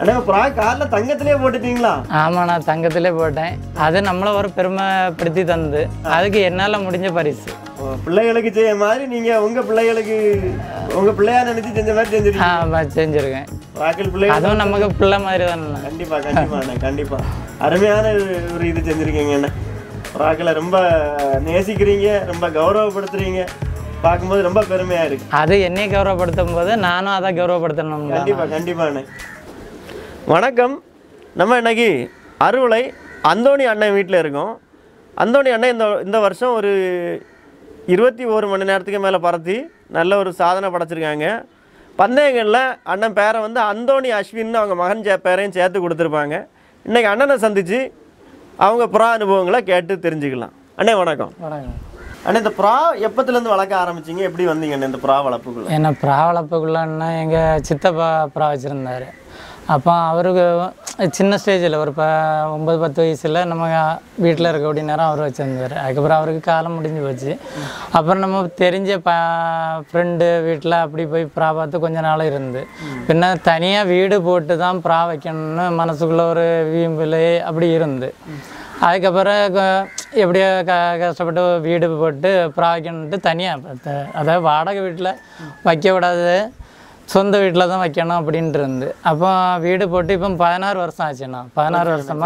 அண்ணா ப்ரா கார்ல தங்கத்திலே போட்டுட்டீங்களா ஆமாம் நான் தங்கத்திலே போட்டேன் அது நம்மளை ஒரு பெருமைப்படுத்தி தந்தது அதுக்கு என்னால் முடிஞ்ச பரிசு ஓ, பிள்ளைகளுக்கு செய்ய மாதிரி நீங்க உங்க பிள்ளைகளுக்கு உங்க பிள்ளையா நினைச்சு செஞ்ச மாதிரி செஞ்சிருக்கீங்க ஆமாம் செஞ்சுருக்கேன் ராக்கெட் பிள்ளைகள் அதுவும் நமக்கு பிள்ளை மாதிரி தானே கண்டிப்பா கண்டிப்பா அண்ணா கண்டிப்பா அருமையான ஒரு இது செஞ்சிருக்கீங்க அண்ணா ராக்கில் ரொம்ப நேசிக்கிறீங்க ரொம்ப கௌரவப்படுத்துறீங்க பார்க்கும்போது ரொம்ப பெருமையா இருக்கு அது என்னையை கௌரவப்படுத்தும் போது நானும் அதை கௌரவப்படுத்தணும் கண்டிப்பா கண்டிப்பா அண்ணே வணக்கம் நம்ம இன்னைக்கு அறுவலை அந்தோணி அண்ணன் வீட்டில் இருக்கோம் அந்தோணி அண்ணன் இந்த இந்த வருஷம் ஒரு இருபத்தி ஒரு மணி நேரத்துக்கு மேலே பறத்தி நல்ல ஒரு சாதனை படைச்சிருக்காங்க பந்தயங்களில் அண்ணன் பேரை வந்து அந்தோணி அஸ்வின்னு அவங்க மகன் சே பேரையும் சேர்த்து கொடுத்துருப்பாங்க இன்னைக்கு அண்ணனை சந்தித்து அவங்க புறா அனுபவங்களை கேட்டு தெரிஞ்சுக்கலாம் அண்ணே வணக்கம் வணக்கம் அண்ணே இந்த புறா எப்பத்துலேருந்து வளர்க்க ஆரம்பிச்சீங்க எப்படி வந்தீங்க அண்ணே இந்த புறா வளர்ப்புக்குள்ள என்ன புறா வளர்ப்புக்குள்ளன்னா எங்கள் சித்தப்பா புறா வச்சுருந்தாரு அப்போ அவருக்கு சின்ன ஸ்டேஜில் ஒரு ப ஒம்பது பத்து வயசில் நம்ம வீட்டில் இருக்கக்கூடிய நேரம் அவர் வச்சுருந்தார் அதுக்கப்புறம் அவருக்கு காலம் முடிஞ்சு போச்சு அப்புறம் நம்ம தெரிஞ்ச ப ஃப்ரெண்டு வீட்டில் அப்படி போய் புறா பார்த்து கொஞ்ச நாள் இருந்து பின்ன தனியாக வீடு போட்டு தான் புறா வைக்கணும்னு மனசுக்குள்ள ஒரு வீம்பில் அப்படி இருந்து அதுக்கப்புறம் க- எப்படியோ க கஷ்டப்பட்டு வீடு போட்டு புறா வைக்கணுன்ட்டு தனியாக அதாவது வாடகை வீட்டில் வைக்க விடாது சொந்த வீட்டில் தான் வைக்கணும் அப்படின்ட்டு இருந்து அப்போ வீடு போட்டு இப்போ பதினாறு வருஷம் ஆச்சுண்ணா பதினாறு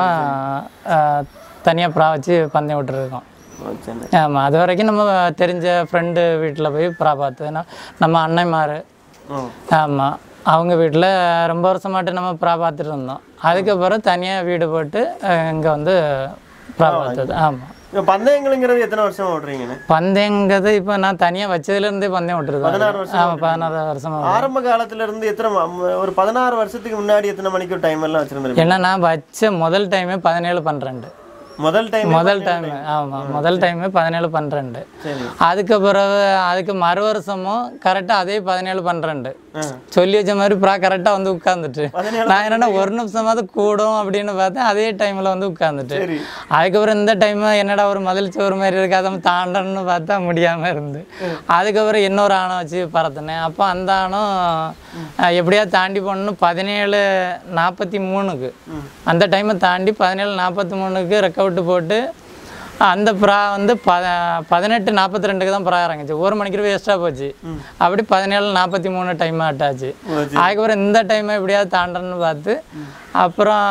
வருஷமாக தனியாக புறா வச்சு பந்தயம் விட்டுருக்கோம் சரி ஆமாம் அது வரைக்கும் நம்ம தெரிஞ்ச ஃப்ரெண்டு வீட்டில் போய் புறா பார்த்து நம்ம அன்னைமார் ம் ஆமாம் அவங்க வீட்டில் ரொம்ப வருஷமாட்டு நம்ம புறா பார்த்துட்டு இருந்தோம் அதுக்கப்புறம் தனியாக வீடு போட்டு இங்கே வந்து புறா பார்த்தது ஆமாம் இப்போ பந்தயங்களுங்கிறது எத்தனை வருஷம் ஓடுறீங்கண்ணே பந்தயங்கிறது இப்போ நான் தனியாக வச்சதுலேருந்தே பந்தயம் விட்டுருக்கேன் பதினாறு வருஷம் ஆமாம் பதினாறு வருஷமாக ஆரம்ப காலத்துல இருந்து எத்தனை ம- ஒரு பதினாறு வருஷத்துக்கு முன்னாடி எத்தனை மணிக்கு டைம் எல்லாம் வச்சிருந்திருப்பீங்க ஏன்னா நான் வச்ச முதல் டைமே பதினேழு பன்னிரெண்டு முதல் டைம் முதல் டைம் ஆமாம் முதல் டைமே பதினேழு பன்னிரெண்டு சரி அதுக்கு பிறகு அதுக்கு மறு வருஷமும் கரெக்டாக அதே பதினேழு பன்னிரெண்டு ஆ. சொல்லி வச்ச மாதிரி ப்ரா கரெக்டாக வந்து உட்காந்துட்டு பதினேழு நான் என்னன்னா ஒரு நிமிஷமாவது கூடும் அப்படின்னு பார்த்தேன் அதே டைமில் வந்து உட்காந்துட்டு சரி அதுக்கப்புறம் இந்த டைம் என்னடா ஒரு மதில் சோறு மாதிரி இருக்கு அதை தாண்டணும்னு பார்த்தா முடியாமல் இருந்து அதுக்கப்புறம் இன்னொரு ஆணை வச்சு பறத்துனேன் அப்போ அந்த ஆணும் அஹ், எப்படியா தாண்டி போகணும்னு பதினேழு நாற்பத்தி மூணுக்கு அந்த டைமை தாண்டி பதினேழு நாற்பத்தி மூணுக்கு ரெக்கவுட்டு போட்டு அந்த புறா வந்து பத பதினெட்டு நாற்பத்தி ரெண்டுக்கு தான் புறா இறங்குச்சு ஒரு மணிக்கு வேஸ்ட்டாக போச்சு அப்படி பதினேழு நாற்பத்தி மூணு டைம் ஆட்டாச்சு அதுக்கப்புறம் இந்த டைமை எப்படியாவது தாண்டன்னு பார்த்து அப்புறம்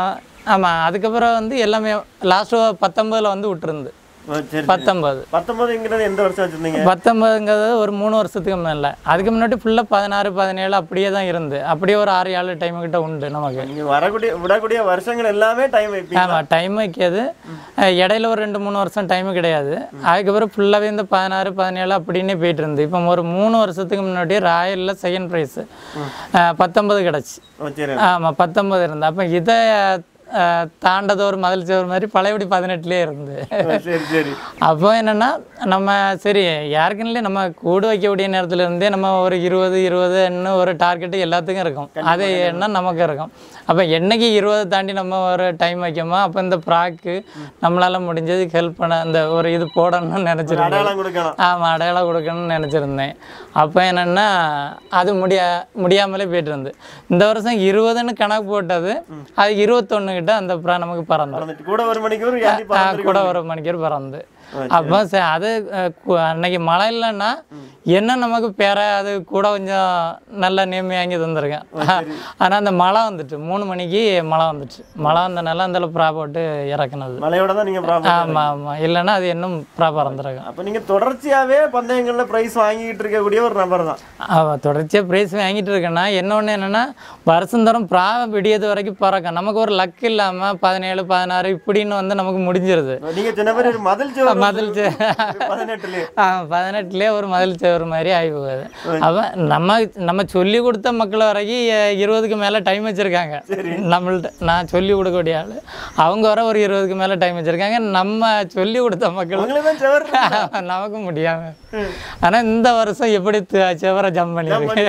ஆமாம் அதுக்கப்புறம் வந்து எல்லாமே லாஸ்ட் பத்தொம்பதில் வந்து விட்டுருந்து ஓ, சரி பத்தொம்பது பத்தொன்பதுங்கிறது எந்த வருஷம் வச்சிருந்தீங்க பத்தொம்பதுங்கிறது ஒரு மூணு வருஷத்துக்கு மேலே அதுக்கு முன்னாடி ஃபுல்லாக பதினாறு பதினேழு அப்படியே தான் இருந்து அப்படியே ஒரு ஆறு ஏழு டைம் கிட்ட உண்டு நமக்கு நீங்க வரக்கூடிய விடக்கூடிய வருஷங்கள் எல்லாமே டைம் வைப்பீங்க ஆமாம் டைம் வைக்காது அஹ் இடையில ஒரு ரெண்டு மூணு வருஷம் டைம் கிடையாது அதுக்கப்புறம் ஃபுல்லாகவே இந்த பதினாறு பதினேழு அப்படின்னே போயிட்டு இருந்து இப்போ ஒரு மூணு வருஷத்துக்கு முன்னாடி ராயலில் செகண்ட் ப்ரைஸு பத்தொன்பது கிடச்சி ஓ, சரி ஆமாம் பத்தொன்பது இருந்து அப்போ இதை அஹ், தாண்டது ஒரு மதில் சோறு மாதிரி பழையபடி பதினெட்டுலேயே இருந்து ஓ, சரி சரி அப்போ என்னென்னா நம்ம சரி யாருக்குன்னு நம்ம கூடு வைக்கக்கூடிய நேரத்துல இருந்தே நம்ம ஒரு இருபது இருபது இன்னும் ஒரு டார்கெட்டு எல்லாத்துக்கும் இருக்கும் அது என்ன நமக்கு இருக்கும் அப்போ என்னைக்கு இருபது தாண்டி நம்ம ஒரு டைம் வைக்கமோ அப்போ இந்த ப்ராக்கு நம்மளால் முடிஞ்சதுக்கு ஹெல்ப் பண்ண இந்த ஒரு இது போடணும்னு நினச்சிருந்தேன் அடையாளம் கொடுக்கணும் ஆமாம் அடையாளம் கொடுக்கணும்னு நினச்சிருந்தேன் அப்போ என்னென்னா அது முடியா முடியாமலே போயிட்டு இருந்து இந்த வருஷம் இருபதுன்னு கணக்கு போட்டது அது இருபத்தொன்று கிட்ட அந்த புறா நமக்கு பறந்து பறந்துட்டு கூட ஒரு மணிக்கு ஒரு ஏண்டி ஆ, கூட ஒரு மணிக்கூர் பறந்து அப்போ சரி அது அஹ், கு- அன்னைக்கு மழை இல்லைன்னா என்ன நமக்கு பேர அது கூட கொஞ்சம் நல்ல நேர்மை வாங்கி தந்திருக்கேன் ஆனால் அந்த மழை வந்துட்டு மூணு மணிக்கு மழை வந்துட்டு மழை வந்தனால அந்த ப்ரா போட்டு இறக்குனது மலையோட தான் நீங்க ப்ராப்ளம் ஆமாம் ஆமாம் இல்லைன்னா அது இன்னும் ப்ரா பறந்துருக்கும் அப்ப நீங்க தொடர்ச்சியாவே பந்தயங்கள்ல பிரைஸ் வாங்கிட்டு இருக்கக்கூடிய ஒரு நபர் தான் அவள் தொடர்ச்சியாக ப்ரைஸ் வாங்கிட்டு இருக்கேன்னா இன்னொன்று என்னென்னா வருஷந்தோறும் ப்ரா விடியது வரைக்கும் பறக்கும் நமக்கு ஒரு லக் இல்லாமல் பதினேழு பதினாறு இப்படின்னு வந்து நமக்கு முடிஞ்சிருது நீங்க சின்ன பேர் ஒரு மதில் சோறு மதில் சே- பதினெட்டுலயே ஆ பதினெட்டுலேயே ஒரு மதில் சேவர் மாதிரி ஆகி போகுது அவன் நம்ம நம்ம சொல்லி கொடுத்த மக்கள் வரைக்கும் எ- இருபதுக்கு மேலே டைம் வச்சுருக்காங்க நம்மள்ட்ட நான் சொல்லி கொடுக்கக்கூடிய ஆள் அவங்க வர ஒரு இருபதுக்கு மேலே டைம் வச்சுருக்காங்க நம்ம சொல்லி கொடுத்த மக்கள் உங்களுக்கு தான் செவர் நமக்கு முடியாம ஆனால் இந்த வருஷம் எப்படி த- செவரை ஜம்ப் பண்ணியிருக்கு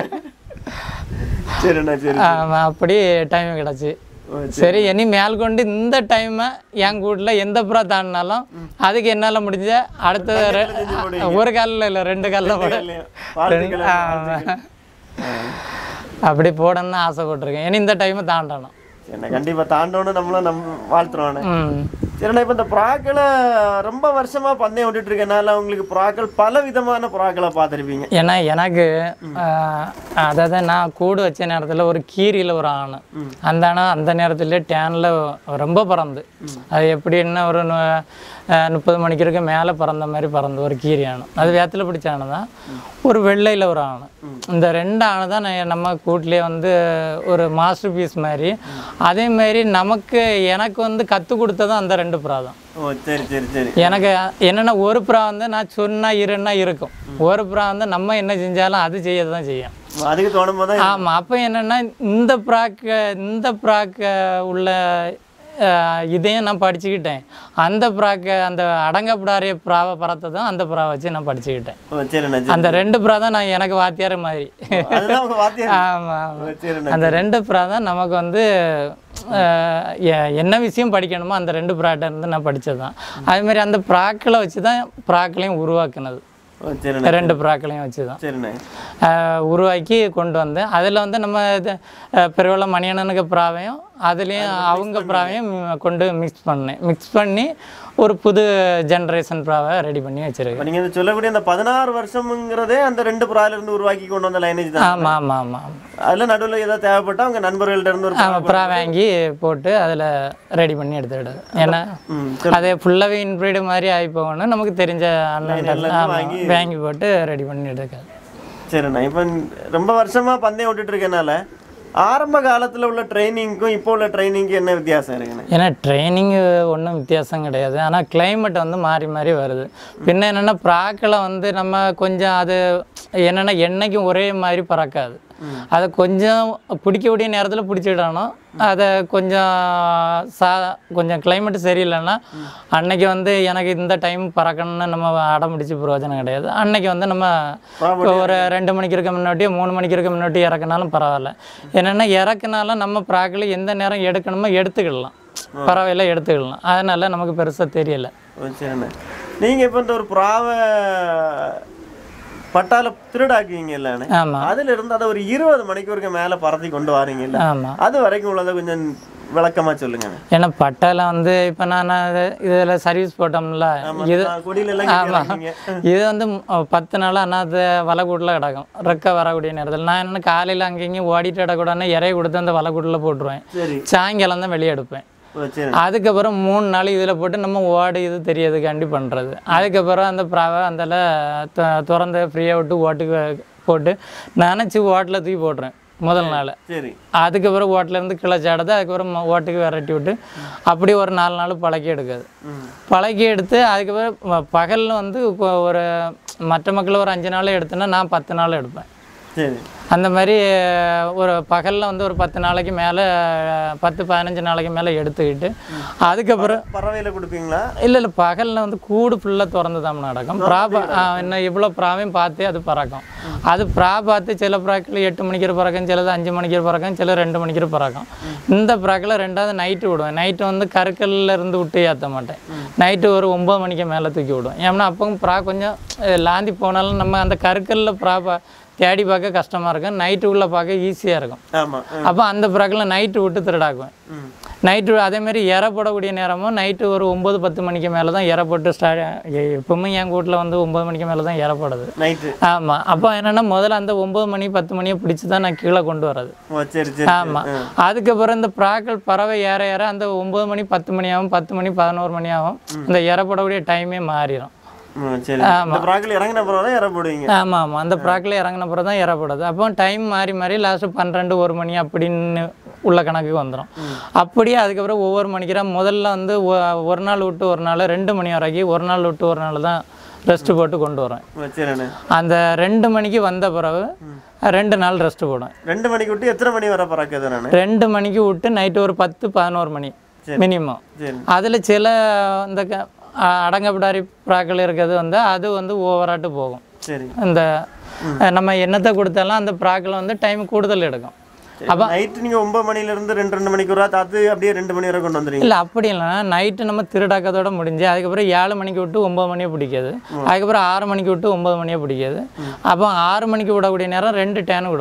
சரிண்ணா சரி ஆமாம் அப்படி டைம் கிடச்சி ஓ, சரி இனி மேல் கொண்டு இந்த டைமை என் கூட்டில் எந்த புறா தாண்டினாலும் அதுக்கு என்னால் முடிஞ்ச அடுத்தது ரெ- ஒரு காலில் இல்லை ரெண்டு காலில் போட இல்லையா? வாழ்த்துக்கள் ஆமா. அப்படி போடணும்னு ஆசைப்பட்டிருக்கேன் ஏன்னா இந்த டைமை தாண்டணும் சரிண்ணே கண்டிப்பாக தாண்டோன்னு நம்மளும் நம்ம வாழ்த்துறோண்ணே ம் சரிண்ணா இப்போ இந்த புறாக்களை ரொம்ப வருஷமா பந்தயம் விட்டுட்டு இருக்கனால உங்களுக்கு புறாக்கள் பல விதமான புறாக்களை பார்த்துருப்பீங்க ஏன்னா எனக்கு ஆஹ், அதாவது நான் கூடு வச்ச நேரத்தில் ஒரு கீரியில் ஒரு ஆண் அந்த ஆணை அந்த நேரத்துல டேனில் ரொம்ப பறந்து அது எப்படின்னா ஒரு நு- ஆஹ், முப்பது மணிக்கு இருக்க மேலே பறந்த மாதிரி பறந்து ஒரு கீரி ஆணு அது வேத்தில் பிடிச்ச ஆணு தான் ஒரு வெள்ளையில் ஒரு ஆணு இந்த ரெண்டு ஆணு தான் நான் நம்ம கூட்டிலே வந்து ஒரு மாஸ்டர் பீஸ் மாதிரி அதே மாதிரி நமக்கு எனக்கு வந்து கற்றுக் கொடுத்ததும் அந்த ரெண்டு புறா தான் ஓ சரி சரி சரி எனக்கு என்னென்னா ஒரு புறா வந்து நான் சொன்னா இருன்னா இருக்கும் ஒரு புறா வந்து நம்ம என்ன செஞ்சாலும் அது செய்ய தான் செய்யும் அதுக்கு தோணும் போது தான் ஆமாம் அப்போ என்னென்னா இந்த புறாக்க இந்த புறாக்க உள்ள அஹ், இதையும் நான் படிச்சுக்கிட்டேன் அந்த புறாக்க அந்த அடங்கப்படாரிய புறாவை பறத்ததும் அந்த புறா வச்சு நான் படிச்சுக்கிட்டேன் ஓ சரிண்ணா சரி அந்த ரெண்டு புறா தான் நான் எனக்கு வாத்தியார் மாதிரி அதுதான் உங்க வாத்தியார் ஆமாம் ஓ, சரிண்ணா அந்த ரெண்டு புறா தான் நமக்கு வந்து அஹ், எ- என்ன விஷயம் படிக்கணுமோ அந்த ரெண்டு புறாட்ட இருந்து நான் படித்தது தான் அதுமாரி அந்த புறாக்களை வச்சு தான் புறாக்களையும் உருவாக்குனது ஓ சரிண்ணா ரெண்டு புறாக்களையும் வச்சு தான் சரிண்ணே ஆஹ் உருவாக்கி கொண்டு வந்தேன் அதில் வந்து நம்ம இது ஆஹ் பெருவள மணியண்ணனுக்கு பிராவையும் அதுலேயும் அவங்க பிராவையும் கொண்டு மிக்ஸ் பண்ணேன் மிக்ஸ் பண்ணி ஒரு புது ஜென்ரேஷன் பிராவை ரெடி பண்ணி வச்சிருக்கேன் இப்போ நீங்கள் இந்த சொல்லக்கூடிய அந்த பதினாறு வருஷம்ங்கிறதே அந்த ரெண்டு புறால இருந்து உருவாக்கி கொண்டு வந்த லைனேஜ் தான் ஆமாம் ஆமாம் ஆமாம் ஆமாம் அதில் நடுவில் ஏதாவது தேவைப்பட்டா உங்க நண்பர்கள்ட்ட இருந்து ஒரு ஆமாம் ப்ரா வாங்கி போட்டு அதில் ரெடி பண்ணி எடுத்துக்கிட்டது ஏன்னா ம் அது ஃபுல்லாகவே இன்ப்ரீடு மாதிரி ஆகி போகணும் நமக்கு தெரிஞ்ச அண்ணன் எல்லாம் வாங்கி வாங்கி போட்டு ரெடி பண்ணி எடுக்கிறது சரிண்ணா இப்போ ரொம்ப வருஷமா பந்தயம் விட்டுட்டு இருக்கனால ஆரம்ப காலத்துல உள்ள ட்ரைனிங்க்கும் இப்போ உள்ள ட்ரைனிங்க்கும் என்ன வித்தியாசம் இருக்குண்ணே ஏன்னா ட்ரைனிங்கு ஒன்றும் வித்தியாசம் கிடையாது ஆனால் climate வந்து மாறி மாறி வருது பின்ன என்னென்னா ப்ராக்களை வந்து நம்ம கொஞ்சம் அது என்னென்னா என்னைக்கும் ஒரே மாதிரி பறக்காது அதை கொஞ்சம் பிடிக்கக்கூடிய நேரத்தில் பிடிச்சிடணும் அதை கொஞ்சம் சா கொஞ்சம் climate சரியில்லைன்னா அன்னைக்கு வந்து எனக்கு இந்த டைம் பறக்கணும்னு நம்ம அடம் பிடிச்சி பிரயோஜனம் கிடையாது அன்னைக்கு வந்து நம்ம ஒரு ரெண்டு மணிக்கு இருக்க முன்னாடியோ மூணு மணிக்கு இருக்க முன்னாடியோ இறக்குனாலும் பரவாயில்ல என்னென்னா இறக்குனாலும் நம்ம ப்ராக்கில் எந்த நேரம் எடுக்கணுமோ எடுத்துக்கிடலாம் பரவாயில்ல எடுத்துக்கிடலாம் அதனால நமக்கு பெருசாக தெரியல ஓ சரிண்ணே நீங்க இப்போ இந்த ஒரு புறாவை பட்டால திருடாக்குவீங்க இல்லைண்ணே ஆமாம் அதுல இருந்து அதை ஒரு இருபது மணிக்கு ஒருக்க மேல பறத்தி கொண்டு வாரீங்க இல்ல ஆமாம் அது வரைக்கும் உள்ளதை கொஞ்சம் விளக்கமா சொல்லுங்க ஏன்னா பட்டால வந்து இப்போ நான் இதில் சர்வீஸ் போட்டோம்ல இது கொடியில எல்லாம் கட்டி இறக்குவீங்க. இது வந்து ம், அஹ், பத்து நாள் அண்ணாத்த வலைக்கூட்டில் கிடக்கும் ரெக்க வரக்கூடிய நேரத்தில் நான் என்ன காலையில் அங்கேயும் ஓடிட்டு கிடக்கூடாதுன்னு இறைய கொடுத்து அந்த வலைக்கூட்டில் போட்டுருவேன் சரி சாயங்காலம் தான் வெளியே எடுப்பேன் ஓ சரி அதுக்கப்புறம் மூணு நாள் இதில் போட்டு நம்ம ஓடு இது தெரியறதுக்காண்டி பண்ணுறது அதுக்கப்புறம் அந்த ப்ராவை அதில் திறந்து ஃப்ரீயாக விட்டு ஓட்டுக்கு போட்டு நினச்சி ஓட்டில் தூக்கி போட்டுறேன் முதல் நாள் சரி அதுக்கப்புறம் ஓட்டிலேருந்து கிளச்சாடுது அதுக்கப்புறம் ம- ஓட்டுக்கு விரட்டி விட்டு அப்படி ஒரு நாலு நாள் பழக்கி எடுக்குது ம் பழக்கி எடுத்து அதுக்கப்புறம் பகலில் வந்து இப்போ ஒரு மற்ற மக்கள் ஒரு அஞ்சு நாள் எடுத்தேன்னா நான் பத்து நாள் எடுப்பேன் சரி அந்த மாதிரி ஒரு பகலில் வந்து ஒரு பத்து நாளைக்கு மேலே பத்து பதினஞ்சு நாளைக்கு மேலே எடுத்துக்கிட்டு அதுக்கப்புறம் பறவையில கொடுப்பீங்களா இல்லை இல்லை பகலில் வந்து கூடு ஃபுல்லாக திறந்து தான் நடக்கும் ப்ராபா இன்னும் இவ்வளோ ப்ராவையும் பார்த்து அது பறக்கும் அது ப்ரா பார்த்து சில ப்ராக்கில் எட்டு மணிக்கு பறக்கும் சிலது அஞ்சு மணிக்கு பறக்கும் சில ரெண்டு மணிக்கு பறக்கும் இந்த ப்ராக்கில் ரெண்டாவது நைட்டு விடுவேன் நைட்டு வந்து கருக்கல்ல இருந்து விட்டு ஏற்ற மாட்டேன் நைட்டு ஒரு ஒம்பது மணிக்கு மேலே தூக்கி விடுவேன் ஏன்னா அப்போ ப்ரா கொஞ்சம் அஹ், லாந்தி போனாலும் நம்ம அந்த கருக்கல்ல ப்ரா பா தேடி பார்க்க கஷ்டமாக இருக்கும் நைட்டு உள்ள பார்க்க ஈஸியாக இருக்கும் ஆமா ம். அப்போ அந்த ப்ராக்கில் நைட்டு விட்டு திருடாக்குவேன் ம் நைட்டு அதேமாரி இற போடக்கூடிய நேரமும் நைட்டு ஒரு ஒம்பது பத்து மணிக்கு மேலே தான் இற போட்டு ஸ்டார்ட் எப்பவுமே என் வீட்டில் வந்து ஒம்பது மணிக்கு மேலே தான் இற போடுது நைட்டு ஆமாம் அப்போ என்னென்னா முதல்ல அந்த ஒம்பது மணி பத்து மணியை பிடிச்சி தான் நான் கீழே கொண்டு வர்றது ஓ சரி சரி ஆமாம் அதுக்கப்புறம் இந்த ப்ராக்கள் பறவை ஏற ஏற அந்த ஒம்பது மணி பத்து மணி ஆகும் பத்து மணி பதினோரு மணி ஆகும் இந்த இற போடக்கூடிய டைமே மாறிடும் ம் சரி இந்த ப்ராக்கில் இறங்கின அப்புறம் தான் இற போடுவீங்க ஆமாம் ஆமாம் அந்த ப்ராக்கில் இறங்கின பிறகு தான் இறப்படுது அப்போ டைம் மாறி மாறி லாஸ்ட்டு பன்னிரெண்டு ஒரு மணி அப்படின்னு உள்ள கணக்குக்கு வந்துடும் அப்படியே அதுக்கப்புறம் ஒவ்வொரு மணிக்கிறா முதல்ல வந்து ஒ- ஒரு நாள் விட்டு ஒரு நாள் ரெண்டு மணி வரைக்கும் ஒரு நாள் விட்டு ஒரு நாள் தான் ரெஸ்ட் போட்டு கொண்டு வருவேன் ஓ சரிண்ணே அந்த ரெண்டு மணிக்கு வந்த பிறகு ரெண்டு நாள் ரெஸ்ட் போடுவேன் ரெண்டு மணிக்கு விட்டு எத்தனை மணி வரை பறக்குது நான் ரெண்டு மணிக்கு விட்டு நைட்டு ஒரு பத்து பதினோரு மணி மினிமம் சரி அதில் சில இந்த க- அ- அடங்கப்பிடாரி ப்ராக்கள் இருக்கிறது வந்து அது வந்து ஓவராட்டு போகும் சரி இந்த அஹ், நம்ம என்னத்தை கொடுத்தாலும் அந்த ப்ராக்கில் வந்து டைம் கூடுதல் எடுக்கும் அப்போ நைட்டு நீங்க ஒன்பது மணில இருந்து ரெண்டு ரெண்டு மணிக்கு ஒரு அது அப்படியே ரெண்டு மணி வரை கொண்டு வந்துடுறீங்க இல்லை அப்படி இல்லைன்னா நைட்டு நம்ம திருடாக்கத்தோட முடிஞ்சு அதுக்கப்புறம் ஏழு மணிக்கு விட்டு ஒம்பது மணியை பிடிக்காது அதுக்கப்புறம் ஆறு மணிக்கு விட்டு ஒம்பது மணியை பிடிக்காது அப்போ ஆறு மணிக்கு விடக்கூடிய நேரம் ரெண்டு டேனு கொடுப்பேன்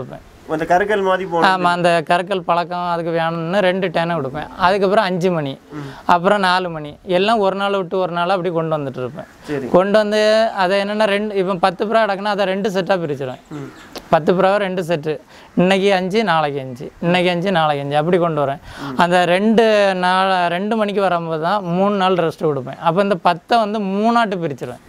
அந்த கருக்கல் மாதிரி போகணும் ஆமாம் அந்த கற்கள் பழக்கம் அதுக்கு வேணும்னு ரெண்டு டேனை கொடுப்பேன் அதுக்கப்புறம் அஞ்சு மணி அப்புறம் நாலு மணி எல்லாம் ஒரு நாள் விட்டு ஒரு நாள் அப்படி கொண்டு வந்துட்டு இருப்பேன் சரி கொண்டு வந்து அதை என்னென்னா ரெண்டு இப்போ பத்து புறா அடக்குனா அதை ரெண்டு செட்டாக பிரிச்சிடுவேன் பத்து புறாவை ரெண்டு செட்டு இன்னைக்கு அஞ்சு நாளைக்கு அஞ்சு இன்னைக்கு அஞ்சு நாளைக்கு அஞ்சு அப்படி கொண்டு வரேன் அந்த ரெண்டு நாள் ரெண்டு மணிக்கு வரும்போது தான் மூணு நாள் ரெஸ்ட் கொடுப்பேன் அப்போ இந்த பத்தை வந்து மூணாட்டு பிரிச்சிடுவேன்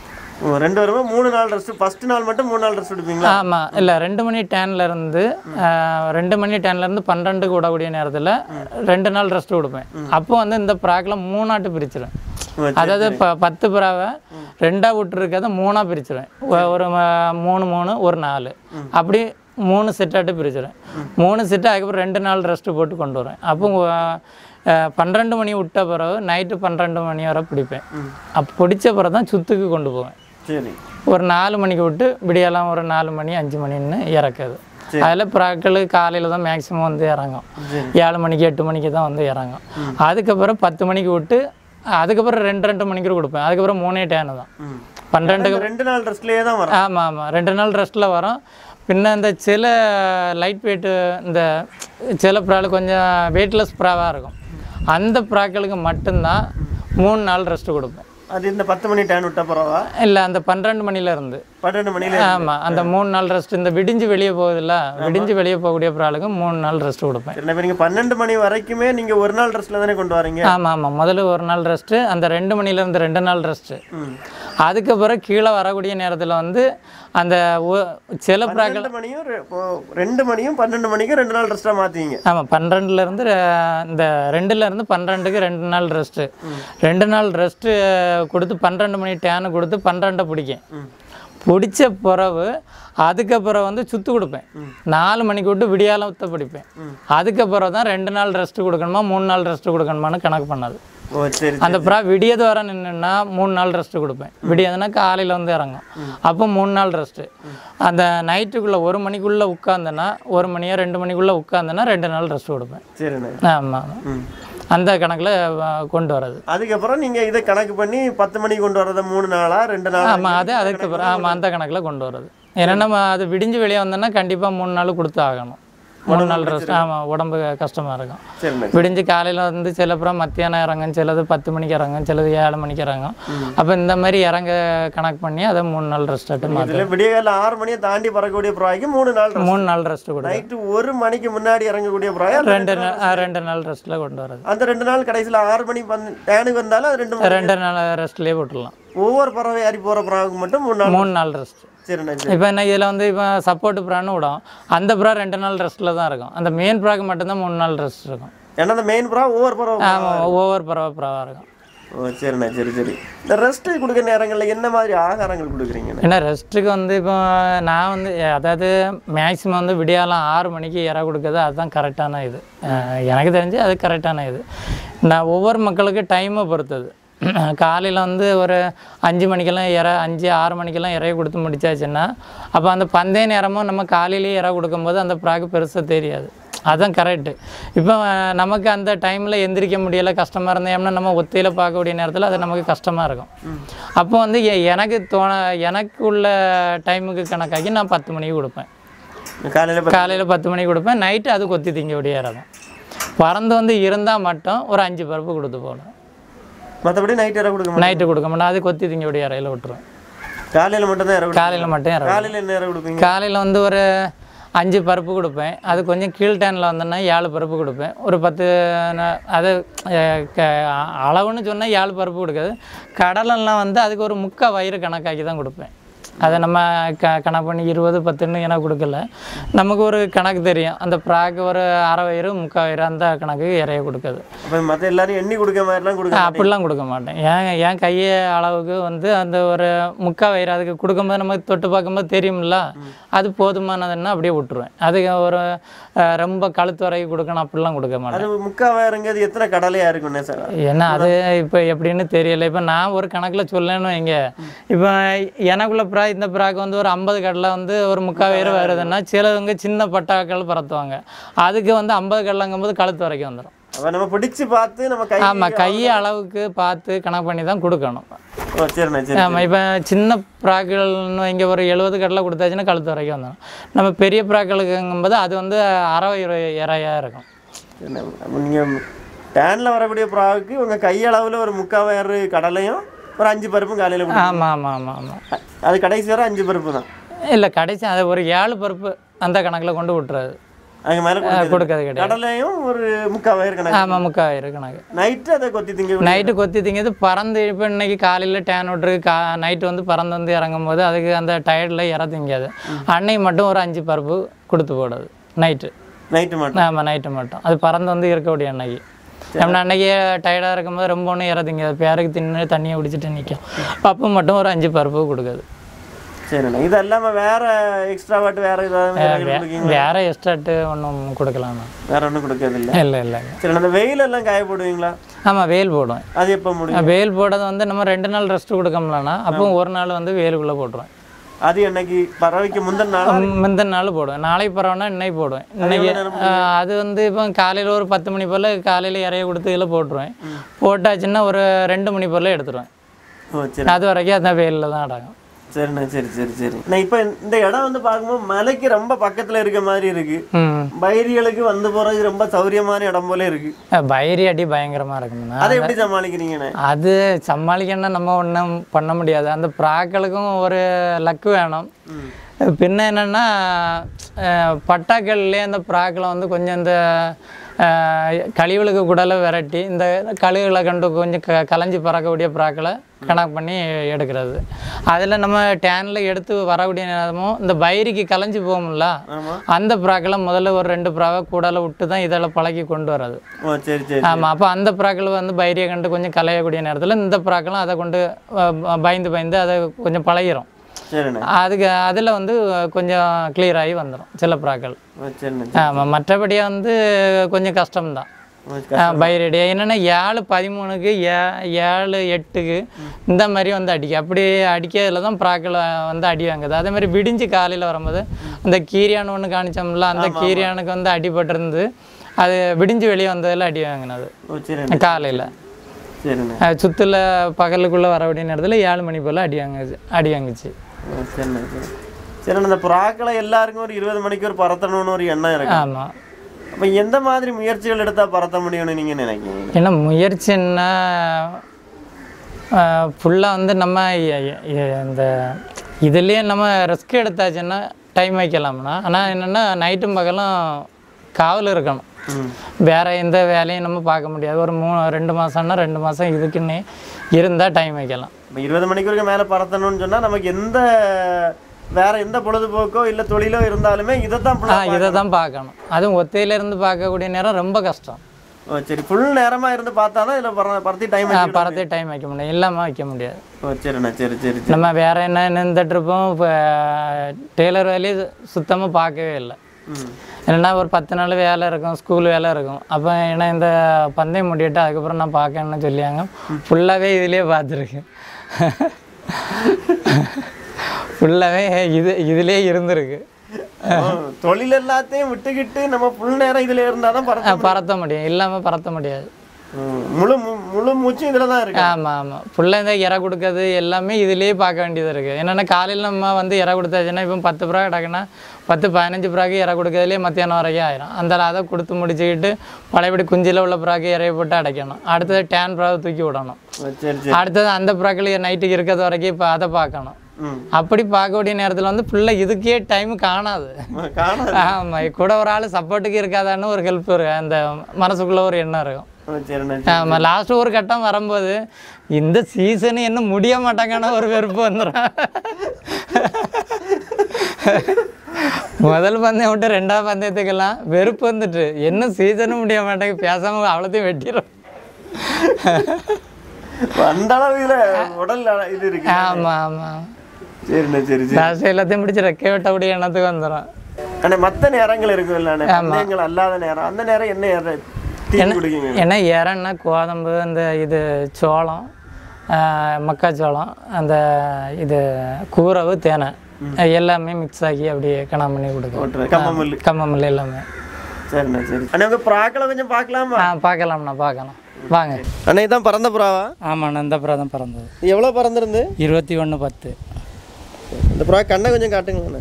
ஓ, ரெண்டு வருமா மூணு நாள் ரெஸ்ட் ஃபர்ஸ்ட் நாள் மட்டும் மூணு நாள் ரெஸ்ட் எடுப்பீங்களா ஆமாம் இல்லை ரெண்டு மணி டேன்ல இருந்து ஆஹ், ரெண்டு மணி டேன்ல இருந்து பன்னெண்டுக்கு விடக்கூடிய நேரத்தில் ரெண்டு நாள் ரெஸ்ட் கொடுப்பேன் அப்போ வந்து இந்த ப்ராக்கில் மூணாட்டு பிரிச்சிடுவேன் ஓ, சரி. அதாவது இப்போ பத்து புறாவை ரெண்டாக விட்டுருக்கதை மூணாக பிரிச்சிடுவேன் ஒ- ஒரு ம- மூணு மூணு ஒரு நாலு அப்படி மூணு செட்டாட்டு பிரிச்சிடுவேன் மூணு செட்டு அதுக்கப்புறம் ரெண்டு நாள் ரெஸ்ட்டு போட்டு கொண்டு வருவேன் அப்போ அஹ், பன்னிரெண்டு மணி விட்ட பிறகு நைட்டு பன்னிரெண்டு மணி வரை பிடிப்பேன் அப்போ பிடிச்ச பிறகு தான் சுத்துக்கு கொண்டு போவேன் சரி ஒரு நாலு மணிக்கு விட்டு விடியெல்லாம் ஒரு நாலு மணி அஞ்சு மணின்னு இறக்குது அதில் புறாக்கள் காலையில் தான் மேக்ஸிமம் வந்து இறங்கும் ஏழு மணிக்கு எட்டு மணிக்கு தான் வந்து இறங்கும் அதுக்கப்புறம் பத்து மணிக்கு விட்டு அதுக்கப்புறம் ரெண்டு ரெண்டு மணிக்கு கொடுப்பேன் அதுக்கப்புறம் மூணே டேனு தான் ம் பன்னெண்டு இந்த ரெண்டு நாள் ரெஸ்ட்லயே தான் வரும் ஆமாம் ஆமாம் ரெண்டு நாள் ரெஸ்ட்டில் வரும் பின்ன இந்த சில லைட் வெயிட்டு இந்த சில ப்ராவில் கொஞ்சம் வெயிட்லெஸ் ப்ராவாக இருக்கும் அந்த ப்ராக்களுக்கு மட்டும்தான் மூணு நாள் ரெஸ்ட் கொடுப்பேன் அது இந்த பத்து மணி டைம் விட்டா பரவா இல்லை அந்த பன்னெண்டு மணிலேருந்து பன்னெண்டு மணில ஆமாம் அந்த மூணு நாள் ரெஸ்ட் இந்த விடிஞ்சு வெளியே போகுதுல்ல விடிஞ்சு வெளியே போகக்கூடிய ப்ராளுக்கு மூணு நாள் ரெஸ்ட் கொடுப்பேன் சரி இப்ப நீங்க பன்னெண்டு மணி வரைக்குமே நீங்க ஒரு நாள் ரெஸ்ட்ல தானே கொண்டு வரீங்க ஆமாம் ஆமாம் முதல்ல ஒரு நாள் ரெஸ்ட்டு அந்த ரெண்டு மணிலேருந்து ரெண்டு நாள் ரெஸ்ட்டு ம். அதுக்கப்புறம் கீழே வரக்கூடிய நேரத்தில் வந்து அந்த ஒ- சில ப்ராக்கள் பன்னெண்டு மணியும் ரெ- இப்போ ரெண்டு மணியும் பன்னெண்டு மணிக்கும் ரெண்டு நாள் ரெஸ்டா மாத்துவீங்க ஆமாம் பன்னிரெண்டுலேருந்து இந்த ரெண்டுலேருந்து பன்னிரெண்டுக்கு ரெண்டு நாள் ரெஸ்ட்டு ரெண்டு நாள் ரெஸ்ட்டு கொடுத்து பன்னிரெண்டு மணி டேனு கொடுத்து பன்னிரெண்டை பிடிக்கும் பிடிச்ச பிறகு அதுக்கப்புறம் வந்து சுத்து கொடுப்பேன் நாலு மணிக்கு விட்டு விடியாலத்தை பிடிப்பேன் அதுக்கப்புறம் தான் ரெண்டு நாள் ரெஸ்ட் கொடுக்கணுமா மூணு நாள் ரெஸ்ட் கொடுக்கணுமான்னு கணக்கு பண்ணது ஓ சரி அந்த ப்ரா விடியது வர நின்றுன்னா மூணு நாள் ரெஸ்ட் கொடுப்பேன் விடியதுன்னா காலையில் வந்து இறங்கும் அப்போ மூணு நாள் ரெஸ்ட்டு அந்த நைட்டுக்குள்ளே ஒரு மணிக்குள்ளே உட்காந்தேன்னா ஒரு மணியோ ரெண்டு மணிக்குள்ளே உட்காந்தேன்னா ரெண்டு நாள் ரெஸ்ட் கொடுப்பேன் சரிண்ணே ஆமாம் ம் அந்த கணக்கில் கொண்டு வர்றது அதுக்கப்புறம் நீங்க இதை கணக்கு பண்ணி பத்து மணிக்கு கொண்டு வரத மூணு நாளா ரெண்டு நாளா ஆமாம் அது அதுக்கப்புறம் ஆமாம் அந்த கணக்கில் கொண்டு வர்றது ஏன்னா நம்ம அது விடிஞ்சு வெளியே வந்தோன்னா கண்டிப்பாக மூணு நாள் கொடுத்து ஆகணும் மூணு நாள் ரெஸ்ட் ஆமாம் உடம்பு கஷ்டமாக இருக்கும் சரிண்ணே விடிஞ்சு காலையில் வந்து சிலப்புறம் மத்தியானம் இறங்கும் சிலது பத்து மணிக்கு இறங்கும் சிலது ஏழு மணிக்கு இறங்கும் அப்போ இந்த மாதிரி இறங்க கணக்கு பண்ணி அதை மூணு நாள் ரெஸ்ட் ஆட்டு மாற்று இதுல விடியகால ஆறு மணியை தாண்டி பறக்கக்கூடிய ப்ராய்க்கு மூணு நாள் rest. மூணு நாள் ரெஸ்ட் கொடு நைட்டு ஒரு மணிக்கு முன்னாடி இறங்கக்கூடிய ப்ராய் ரெண்டு நாள் ஆ, ரெண்டு நாள் ரெஸ்ட்டில் கொண்டு வர்றது அந்த ரெண்டு நாள் கடைசியில் ஆறு மணி வந்து டேனுக்கு வந்தாலும் அது ரெண்டு மணி ரெண்டு நாள் ரெஸ்ட்லேயே போட்டுடலாம் ஒவ்வொரு பறவை ஏறி போற ப்ராவுக்கு மட்டும் மூணு நாள் மூணு நாள் ரெஸ்ட் சரிண்ணே சரி இப்போ என்ன இதில் வந்து இப்போ சப்போர்ட் ப்ரான்னு விடும் அந்த ப்ரா ரெண்டு நாள் ரெஸ்ட்டில் தான் இருக்கும் அந்த மெயின் ப்ராக்கு மட்டும்தான் மூணு நாள் ரெஸ்ட் இருக்கும் ஏன்னா அந்த மெயின் ப்ரா ஒவ்வொரு பறவை ஆமாம் ஒவ்வொரு பறவை ப்ராவாக இருக்கும் ஓ சரிண்ணே சரி சரி இந்த ரெஸ்ட் கொடுக்குற நேரங்களில் என்ன மாதிரி ஆகாரங்கள் கொடுக்குறீங்கண்ணே ஏன்னா ரெஸ்ட்டுக்கு வந்து இப்போ நான் வந்து எ- அதாவது மேக்ஸிமம் வந்து விடியாலம் ஆறு மணிக்கு இற கொடுக்குறது அதுதான் கரெக்டான இது அஹ் எனக்கு தெரிஞ்சு அது கரெக்டான இது நான் ஒவ்வொரு மக்களுக்கு டைமை பொறுத்தது காலையில் வந்து ஒரு அஞ்சு மணிக்கெல்லாம் இற அஞ்சு ஆறு மணிக்கெல்லாம் இறைய கொடுத்து முடிச்சாச்சுன்னா அப்போ அந்த பந்தய நேரமும் நம்ம காலையிலேயே இற கொடுக்கும்போது அந்த ப்ராக்கு பெருசாக தெரியாது அதுதான் கரெக்டு இப்போ அஹ், நமக்கு அந்த டைமில் எந்திரிக்க முடியலை கஷ்டமாக இருந்தோம்னா நம்ம ஒத்தையில் பார்க்கக்கூடிய நேரத்தில் அது நமக்கு கஷ்டமாக இருக்கும் அப்போ வந்து எ- எனக்கு தோண எனக்கு உள்ள டைமுக்கு கணக்காக்கி நான் பத்து மணிக்கு கொடுப்பேன் காலையில் காலையில் பத்து மணிக்கு கொடுப்பேன் நைட்டு அது கொத்தி திங்க இறங்கும் பறந்து வந்து இருந்தால் மட்டும் ஒரு அஞ்சு பருப்பு கொடுத்து போகணும் மற்றபடி நைட் இற கொடுக்க மாட்டேன் நைட்டு கொடுக்க மாட்டேன் அது கொத்தி திங்க இறையில விட்டுருவேன் காலையில் மட்டும் தான் இற கொடுப்பீங்க காலையில் மட்டும் இறங்கும் காலையில் என்ன இற கொடுப்பீங்க காலையில் வந்து ஒரு அஞ்சு பருப்பு கொடுப்பேன் அது கொஞ்சம் கீழ் டேனில் வந்தோன்னா ஏழு பருப்பு கொடுப்பேன் ஒரு பத்து ந- அது அஹ், க- அளவுன்னு சொன்னால் ஏழு பருப்பு கொடுக்காது கடலெல்லாம் வந்து அதுக்கு ஒரு முக்கால் வயிறு கணக்காக்கி தான் கொடுப்பேன் அதை நம்ம க கணக்கு பண்ணி இருபது பத்துன்னு எனக்கு கொடுக்கல நமக்கு ஒரு கணக்கு தெரியும் அந்த ப்ராக்கு ஒரு அரை வயிறு முக்கால் வயிறு அந்த கணக்கு இறைய கொடுக்குது அப்போ மற்ற எல்லாரும் எண்ணி கொடுக்க மாதிரிலாம் கொடுக்க அப்படிலாம் கொடுக்க மாட்டேன் ஏன் என் கையை அளவுக்கு வந்து அந்த ஒரு முக்கால் வயிறு அதுக்கு கொடுக்கும்போது நம்ம தொட்டு பார்க்கும்போது தெரியும்ல அது போதுமானதுன்னா அப்படியே விட்டுருவேன் அதுக்கு ஒரு அஹ், ரொம்ப கழுத்து வரைக்கும் கொடுக்கணும் அப்படிலாம் கொடுக்க மாட்டேன் அது முக்கால் வேறுங்கிறது எத்தனை கடலையாக இருக்குண்ணே சார் ஏன்னா அது இப்போ எப்படின்னு தெரியல இப்போ நான் ஒரு கணக்கில் சொல்லணும் இங்க இப்போ எனக்குள்ள ப்ரா இந்த ப்ராக்கு வந்து ஒரு ஐம்பது கடலை வந்து ஒரு முக்கால் வயிறு வருதுன்னா சிலவங்க சின்ன பட்டாக்கள் பறத்துவாங்க அதுக்கு வந்து ஐம்பது கடலைங்கும்போது கழுத்து வரைக்கும் வந்துடும் அப்போ நம்ம பிடிச்சு பார்த்து நம்ம கை ஆமாம் கை அளவுக்கு பார்த்து கணக்கு பண்ணி தான் கொடுக்கணும் ஓ சரிண்ணே சரி ஆமாம் இப்போ சின்ன ப்ராக்கள்னு இங்கே ஒரு எழுபது கடலை கொடுத்தாச்சுன்னா கழுத்து வரைக்கும் வந்துடும் நம்ம பெரிய ப்ராக்களுக்குங்கும்போது அது வந்து அரை இறையாக இருக்கும் சரிண்ணே அப்போ நீங்கள் டேனில் வரக்கூடிய ப்ராவுக்கு உங்கள் கையளவில் ஒரு முக்கால் வயறு கடலையும் ஒரு அஞ்சு பருப்பும் காலையில் கொடுக்கும் ஆமாம் ஆமாம் ஆமாம் ஆமாம் அது கடைசி வரை அஞ்சு பருப்பு தான் இல்லை கடைசி அது ஒரு ஏழு பருப்பு அந்த கணக்கில் கொண்டு விட்டுறாது அதுக்கு மேலே கொடுக்கறது கிடையாது கடலையும் ஒரு முக்கால் வயறு கணக்கு ஆமாம் முக்காயிரம் கணக்கு நைட்டு அதை கொத்தி திங்க நைட்டு கொத்தி திங்கிறது பறந்து இப்போ இன்னைக்கு காலையில் டேன் விட்டுருக்கு கா நைட்டு வந்து பறந்து வந்து இறங்கும் போது அதுக்கு அந்த டயர்டில் இற திங்காது அன்னைக்கு மட்டும் ஒரு அஞ்சு பருப்பு கொடுத்து போடுது நைட்டு நைட்டு மட்டும் ஆமாம் நைட்டு மட்டும் அது பறந்து வந்து இருக்கக்கூடிய அன்னைக்கு நம்ம அன்னைக்கு டயர்டாக இருக்கும்போது ரொம்ப ஒன்றும் இற திங்காது பேருக்கு தின்னு தண்ணியை குடிச்சிட்டு நிற்கும் அப்போ மட்டும் ஒரு அஞ்சு பருப்பு கொடுக்குது சரிண்ணே இது இல்லாமல் வேற எக்ஸ்ட்ரா வாட்டு வேற ஏதாவது கொடுக்கீங்க வேற எக்ஸ்ட்ராட்டு ஒன்றும் கொடுக்கலாமா வேற ஒன்றும் கொடுக்கறது இல்லை இல்லை இல்லை சரி அந்த வெயில் எல்லாம் காய போடுவீங்களா ஆமாம் வெயில் போடுவேன் அது எப்போ முடியும் வெயில் போடுறது வந்து நம்ம ரெண்டு நாள் ரெஸ்ட் கொடுக்கம்லனா அப்போ ஒரு நாள் வந்து வெயிலுக்குள்ளே போட்டுருவேன் அது என்னைக்கு பறவைக்கு முந்தின நாள் முந்தின நாள் போடுவேன் நாளைக்கு பரவாயில்ல இன்னைக்கு போடுவேன் இன்னைக்கு ஆஹ், அது வந்து இப்போ காலையில் ஒரு பத்து மணி போல் காலையில் இறைய கொடுத்து இதில் போட்டுருவேன் போட்டாச்சுன்னா ஒரு ரெண்டு மணி போல் எடுத்துருவேன் ஓ சரி அது வரைக்கும் அந்த வெயிலில் தான் அடங்கும் சரிண்ணே சரி சரி சரி நான் இப்போ இந்த இடம் வந்து பார்க்கும்போது மலைக்கு ரொம்ப பக்கத்தில் இருக்க மாதிரி இருக்கு ம் பைரிகளுக்கு வந்து போறது ரொம்ப சௌரியமான இடம் போல இருக்கு பயிரி அடி பயங்கரமாக இருக்குங்கண்ணா அதை எப்படி சமாளிக்கிறீங்கண்ணே அது சமாளிக்கணும்னா நம்ம ஒன்றும் பண்ண முடியாது அந்த ப்ராக்களுக்கும் ஒரு லக்கு வேணும் பின்ன என்னென்னா பட்டாக்கள்லேயே அந்த ப்ராக்கில் வந்து கொஞ்சம் இந்த அஹ், கழிவுகளுக்கு குடலை விரட்டி இந்த கழுகுகளை கண்டு கொஞ்சம் க கலைஞ்சி பறக்கக்கூடிய ப்ராக்களை கணக்கு பண்ணி எடுக்கிறது அதில் நம்ம டேனில் எடுத்து வரக்கூடிய நேரமும் இந்த பயிரிக்கு கலைஞ்சி போகும்ல ஆமா அந்த ப்ராக்களை முதல்ல ஒரு ரெண்டு ப்ராவை கூடலை விட்டு தான் இதெல்லாம் பழக்கி கொண்டு வர்றது ஓ சரி சரி ஆமாம் அப்போ அந்த ப்ராக்கள் வந்து பைரியை கண்டு கொஞ்சம் கலையக்கூடிய நேரத்தில் இந்த ப்ராக்களும் அதை கொண்டு அஹ், ப- பயந்து பயந்து அதை கொஞ்சம் பழகிரும் சரிண்ணே அதுக்கு அதில் வந்து கொஞ்சம் clear ஆகி வந்துடும் சில ப்ராக்கள் ஓ சரிண்ணே ஆமாம் மற்றபடியாக வந்து கொஞ்சம் கஷ்டம்தான் ஓ, பைரடி என்னென்னா ஏழு பதிமூணுக்கு ஏ ஏழு எட்டுக்கு இந்த மாதிரி வந்து அடிக்கும் அப்படி அடிக்கிறதுல தான் ப்ராக்கள் வந்து அடி வாங்குது அதே மாதிரி விடிஞ்சு காலையில் வரும்போது அந்த கீரியான் ஒன்று காணிச்சோம்ல அந்த கீரியானுக்கு வந்து அடிபட்டிருந்து அது விடிஞ்சு வெளியே வந்ததில் அடி வாங்கினது ஓ சரிண்ணே காலையில் சரிண்ணே சுத்தில் பகலுக்குள்ளே வர வேண்டிய நேரத்தில் ஏழு மணி போல் அடி வாங்குச்சு அடி வாங்குச்சு ஓ சரிண்ணே சரி சரிண்ணே இந்த புறாக்களை எல்லாருக்கும் ஒரு இருபது மணிக்கு ஒரு பறத்தணும்னு ஒரு எண்ணம் இருக்கு ஆமாம் அப்போ எந்த மாதிரி முயற்சிகள் எடுத்தால் பறத்த முடியும்னு நீங்கள் நினைக்கிறீங்க ஏன்னா முயற்சின்னா ஃபுல்லாக வந்து நம்ம எ- எ- எ- இந்த இதுலேயே நம்ம ரிஸ்க் எடுத்தாச்சுன்னா டைம் வைக்கலாம்னா ஆனால் என்னென்னா நைட்டும் பகலும் காவல் இருக்கணும் ம் வேற எந்த வேலையும் நம்ம பார்க்க முடியாது ஒரு மூணு ரெண்டு மாதம்னா ரெண்டு மாதம் இதுக்குன்னே இருந்தால் டைம் வைக்கலாம் இப்போ இருபது மணிக்கு வரைக்கும் மேலே பறத்தணும்னு சொன்னால் நமக்கு எந்த வேற எந்த பொழுதுபோக்கோ இல்லை தொழிலோ இருந்தாலுமே இதை தான் ஆ இதை தான் பார்க்கணும் அதுவும் ஒத்தையிலேருந்து பார்க்கக்கூடிய நேரம் ரொம்ப கஷ்டம் ஓ சரி ஃபுல் நேரமாக இருந்து பார்த்தா தான் இதில் பற பறத்தி டைம் ஆ, பறத்தே டைம் வைக்க முடியாது இல்லாமல் வைக்க முடியாது ஓ சரிண்ணா சரி சரி சரி நம்ம வேற என்ன என்ன இந்த ட்ரிப்பும் இப்போ டெய்லர் வேலையை சுத்தமாக பார்க்கவே இல்லை ம் என்னன்னா ஒரு பத்து நாள் வேலை இருக்கும் ஸ்கூல் வேலை இருக்கும் அப்போ ஏன்னா இந்த பந்தயம் முடிட்டு அதுக்கப்புறம் நான் பார்க்கணும்னு சொல்லியாங்க ஃபுல்லாகவே இதுலேயே பார்த்துருக்கேன் ஃபுல்லாகவே இது இதுலேயே இருந்திருக்கு ஓ, தொழில் எல்லாத்தையும் விட்டுக்கிட்டு நம்ம ஃபுல் நேரம் இதில் இருந்தால் தான் பறத்த அஹ் பறத்த முடியும் இல்லாமல் பறத்த முடியாது ம், முழு மு- முழு மூச்சும் இதில் தான் இருக்கு ஆமாம் ஆமாம் ஃபுல்லாக இந்த இறை கொடுக்கறது எல்லாமே இதுலேயே பார்க்க வேண்டியது இருக்குது என்னென்னா காலையில் நம்ம வந்து இறை கொடுத்தாச்சுன்னா இப்போ பத்து ப்ரா கிடக்குன்னா பத்து பதினஞ்சு ப்ராக்கு இறை கொடுக்கறதுலேயே மத்தியானம் வரைக்கும் ஆயிரும் அந்த அதை கொடுத்து முடிச்சுக்கிட்டு பழையபடி குஞ்சில் உள்ள ப்ராக்கு இறைய போட்டு அடைக்கணும் அடுத்தது டேன் ப்ராவை தூக்கி விடணும் ஓ, சரி சரி அடுத்தது அந்த ப்ராக்கில் நைட்டுக்கு இருக்கிறது வரைக்கும் இப்போ அதை பார்க்கணும் ம் அப்படி பார்க்கக்கூடிய நேரத்தில் வந்து ஃபுல்லாக இதுக்கே டைம் காணாது காணாது ஆமாம் கூட ஒரு ஆள் சப்போர்ட்டுக்கு இருக்காதான்னு ஒரு ஹெல்ப் இருக்கும் அந்த மனசுக்குள்ளே ஒரு எண்ணம் இருக்கும் ஓ, சரிண்ணா சரி. ஆமாம் லாஸ்ட் ஒரு கட்டம் வரும்போது இந்த சீசன் என்ன முடிய மாட்டாங்கன்னு ஒரு வெறுப்பு வந்துடும் முதல் பந்தயம் விட்டு ரெண்டாவது பந்தயத்துக்கெல்லாம் வெறுப்பு வந்துட்டு என்ன சீசனும் முடிய மாட்டேங்க பேசாம அவ்வளோத்தையும் வெட்டிடும் அந்த அளவு இதில் உடல் அல- இது இருக்கு ஆமாம் ஆமாம் சரிண்ணா சரி சரி லாஸ்ட் எல்லாத்தையும் பிடிச்சி ரெக்கை வெட்டக்கூடிய எண்ணத்துக்கு வந்துடும் அண்ணே மற்ற நேரங்கள் இருக்கும் இல்லை பந்தயங்கள் அல்லாத நேரம் அந்த நேரம் என்ன நேரம் டீ குடிக்கீங்க ஏன்னா இறன்னா கோதம்பு அந்த இது சோளம் ஆஹ், மக்காச்சோளம் அந்த இது கூரவு தேனை எல்லாமே மிக்ஸ் ஆக்கி அப்படியே கணம் பண்ணி கொடுக்கும் ஓட்டுறது கம்பமில்லு கம்மமில்ல எல்லாமே சரிண்ணா சரி அண்ணா உங்கள் ப்ராக்களை கொஞ்சம் பார்க்கலாமா ஆ பார்க்கலாம்ண்ணா பார்க்கலாம் வாங்க அண்ணா இதான் பறந்த புறாவா ஆமாண்ணா இந்த புறா தான் பிறந்தது இது எவ்வளோ பறந்துருந்து இருபத்தி ஒன்று பத்து இந்த புறா கண்ணை கொஞ்சம் காட்டுங்கண்ணா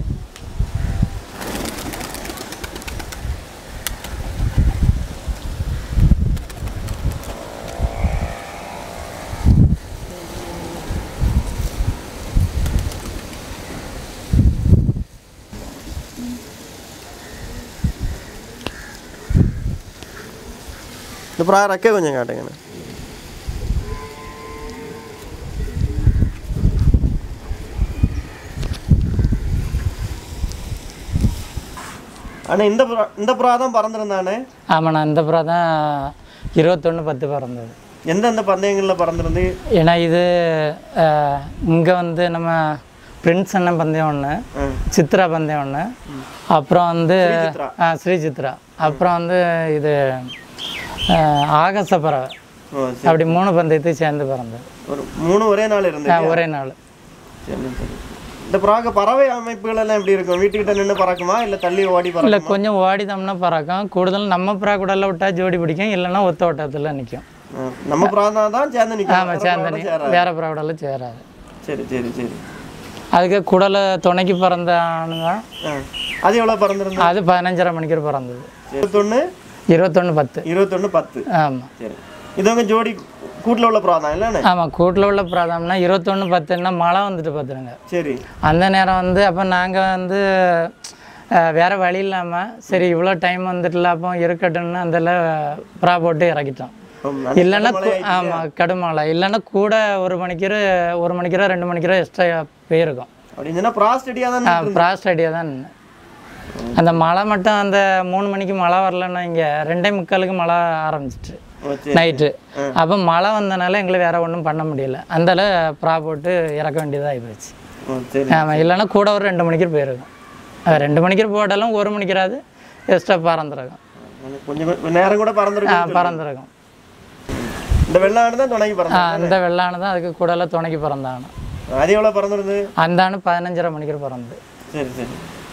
இந்த புறா ரெக்கை கொஞ்சம் காட்டுங்கண்ணா அண்ணா இந்த புறா இந்த புறா தான் பறந்துருந்தானே ஆமாண்ணா இந்த புறா தான் இருபத்தொன்று பத்து பிறந்தது எந்தெந்த பந்தயங்களில் பறந்துருந்து ஏன்னா இது இங்கே வந்து நம்ம பிரின்ஸ் அண்ணன் பந்தயம் ஒன்று ஆ. சித்ரா பந்தயம் ஒன்று அப்புறம் வந்து சித்ரா. ஆ, ஸ்ரீ சித்ரா அப்புறம் வந்து இது ஆ, ஆகாச பறவை ஓ சரி அப்படி மூணு பந்தயத்தை சேர்ந்து பிறந்தது ஒரு மூணு ஒரே நாள் இருந்து ஆ, ஒரே நாள் சரி சரி இந்த புறாக்கு பறவை அமைப்புகள் எல்லாம் எப்படி இருக்கும் வீட்டுக்கிட்ட நின்று பறக்குமா இல்லை தள்ளி ஓடி இல்லை பறக்குமா கொஞ்சம் ஓடிதோம்னா பறக்கும் கூடுதல் நம்ம புறா கூடல விட்டா ஜோடி பிடிக்கும் இல்லைன்னா ஒத்த ஓட்டத்தில் நிற்கும் ஆ, நம்ம புறா தான் தான் சேர்ந்து நிற்கும் ஆமாம் சேர்ந்தனி வேற புறா கூடல சேராது சரி சரி சரி அதுக்கு குடலை துணைக்கு பிறந்த ஆணுங்க ஆ அது எவ்வளோ பறந்துருந்து அது பதினஞ்சரை மணிக்கு பிறந்தது இருபத்தொன்று இருபத்தொன்று பத்து இருபத்தொன்று பத்து ஆமாம் சரி இது உங்க ஜோடி கூட்டில் உள்ள புறா தான் இல்லைண்ணே ஆமாம் கூட்டில் உள்ள பிராதம்னா இருபத்தொன்று பத்துன்னா மழை வந்துட்டு பார்த்துருங்க சரி அந்த நேரம் வந்து அப்போ நாங்கள் வந்து அஹ், வேற வழி இல்லாமல் சரி இவ்வளோ டைம் வந்துட்டுல அப்போ இருக்கட்டும்னு அதில் புறா போட்டு இறக்கிட்டோம் ஆம், நல்ல இல்லைன்னா மழை ஆயிடுச்சு. ஆமாம் கடுமழை இல்லைன்னா கூட ஒரு மணிக்கூர் ஒரு மணிக்கூர் ரெண்டு மணிக்கூர் எக்ஸ்ட்ரா போயிருக்கும் அப்படின்னு சொன்னா புறா ஸ்டடியாக தான் ப்ராஸ்ட் ஐடியா தான் நின்னு. அந்த மழை மட்டும் அந்த மூணு மணிக்கு மழை வரலன்னா இங்கே ரெண்டே முக்காலுக்கு மழை ஆரம்பிச்சிட்டு ஓ சரி நைட்டு அப்போ மழை வந்தனால எங்களுக்கு வேற ஒன்றும் பண்ண முடியல அந்தால ப்ரா போட்டு இறக்க வேண்டியதாக போச்சு ஓ சரி ஆமாம் இல்லைன்னா கூட ஒரு ரெண்டு மணிக்கு போயிருக்கும் அது ரெண்டு மணிக்கு போட்டாலும் ஒரு மணிக்கிறாது எக்ஸ்ட்ரா பறந்துருக்கும் கொஞ்சம் கொஞ்சம் நேரம் கூட பறந்துருக்கும் பறந்துருக்கும் இந்த வெள்ளாடு தான் துணைக்கு ஆ, பறந்து அந்த வெள்ளானு தான் அதுக்கு கூடல துணைக்கு பிறந்தானு அது எவ்வளோ பறந்துருது அந்த ஆணு பதினஞ்சரை மணிக்கு பிறந்து சரி சரி